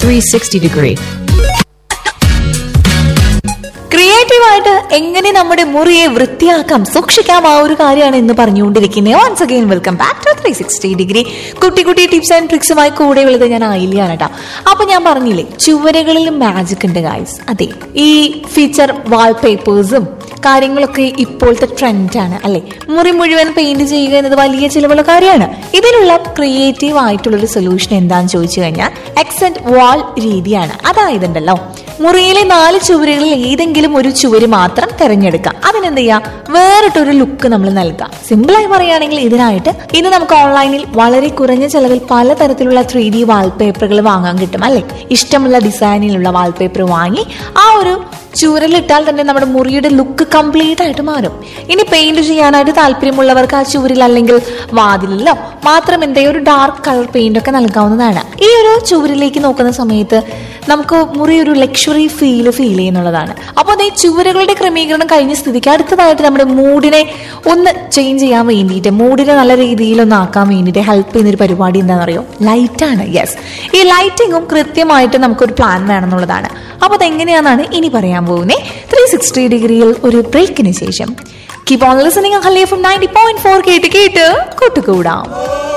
360 degree. ക്രിയേറ്റീവായിട്ട് എങ്ങനെ നമ്മുടെ മുറിയെ വൃത്തിയാക്കാം സൂക്ഷിക്കാം ആ ഒരു കാര്യമാണ് എന്ന് പറഞ്ഞുകൊണ്ടിരിക്കുന്നത് once again welcome back to three sixty degree കുട്ടി കുട്ടി ടിപ്സ് ആൻഡ് ട്രിക്സുമായി കൂടെ ഉള്ളത് ഞാൻ ആയില്ലാണ് കേട്ടോ അപ്പൊ ഞാൻ പറഞ്ഞില്ലേ ചുവരുകളിൽ മാജിക് ഉണ്ട് ഗായ്സ് അതെ ഈ ഫീച്ചർ വാൾപേപ്പേഴ്സും കാര്യങ്ങളൊക്കെ ഇപ്പോഴത്തെ ട്രെൻഡാണ് അല്ലെ മുറി മുഴുവൻ പെയിന്റ് ചെയ്യുക എന്നത് വലിയ ചിലവുള്ള കാര്യമാണ് ഇതിനുള്ള ക്രിയേറ്റീവ് ആയിട്ടുള്ള ഒരു സൊല്യൂഷൻ എന്താന്ന് ചോദിച്ചു കഴിഞ്ഞാൽ എക്സെന്റ് വാൾ രീതിയാണ് അതായത് ഉണ്ടല്ലോ മുറിയിലെ നാല് ചുവരുകളിൽ ഏതെങ്കിലും ഒരു ചുവര് മാത്രം തിരഞ്ഞെടുക്കാം അതിനെന്ത് ചെയ്യാം വേറിട്ടൊരു ലുക്ക് നമ്മൾ നൽകാം സിമ്പിളായി പറയുകയാണെങ്കിൽ ഇതിനായിട്ട് ഇന്ന് നമുക്ക് ഓൺലൈനിൽ വളരെ കുറഞ്ഞ ചെലവിൽ പലതരത്തിലുള്ള ത്രീ ഡി വാൾപേപ്പറുകൾ വാങ്ങാൻ കിട്ടും അല്ലെ ഇഷ്ടമുള്ള ഡിസൈനിലുള്ള വാൾപേപ്പർ വാങ്ങി ആ ഒരു ചുവരിലിട്ടാൽ തന്നെ നമ്മുടെ മുറിയുടെ ലുക്ക് കംപ്ലീറ്റ് ആയിട്ട് മാറും ഇനി പെയിന്റ് ചെയ്യാനായിട്ട് താല്പര്യമുള്ളവർക്ക് ആ ചുവരിൽ അല്ലെങ്കിൽ വാതിലിലോ മാത്രം എന്തേ ഒരു ഡാർക്ക് കളർ പെയിന്റ് ഒക്കെ നൽകാവുന്നതാണ് ഈ ഒരു ചുവരിലേക്ക് നോക്കുന്ന സമയത്ത് നമുക്ക് മുറി ഒരു ലക്ഷറി ഫീൽ ഫീൽ ചെയ്യുന്നുള്ളതാണ് അപ്പോൾ ഈ ചുവരുകളുടെ ക്രമീകരണം കഴിഞ്ഞ സ്ഥിതിക്ക് അടുത്തതായിട്ട് നമ്മുടെ മൂഡിനെ ഒന്ന് ചേഞ്ച് ചെയ്യാൻ വേണ്ടിയിട്ട് മൂഡിനെ നല്ല രീതിയിൽ ഒന്ന് ആക്കാൻ വേണ്ടിയിട്ട് ഹെൽപ്പ് ചെയ്യുന്ന ഒരു പരിപാടി എന്താണെന്ന് അറിയോ ലൈറ്റാണ് യെസ് ഈ ലൈറ്റിങ്ങും കൃത്യമായിട്ട് നമുക്കൊരു പ്ലാൻ വേണമെന്നുള്ളതാണ് അപ്പോൾ അതെങ്ങനെയാണെന്നാണ് ഇനി പറയാൻ പോകുന്നത് ത്രീ സിക്സ്റ്റി ഡിഗ്രിയിൽ ഒരു ബ്രേക്കിന് ശേഷം കീപ് ഓൺ ലിസണിങ് ഹലേ ഫ്രം നയൻറ്റി പോയിന്റ് ഫോർ കേട്ട് കേട്ട് കൂട്ടുകൂടാം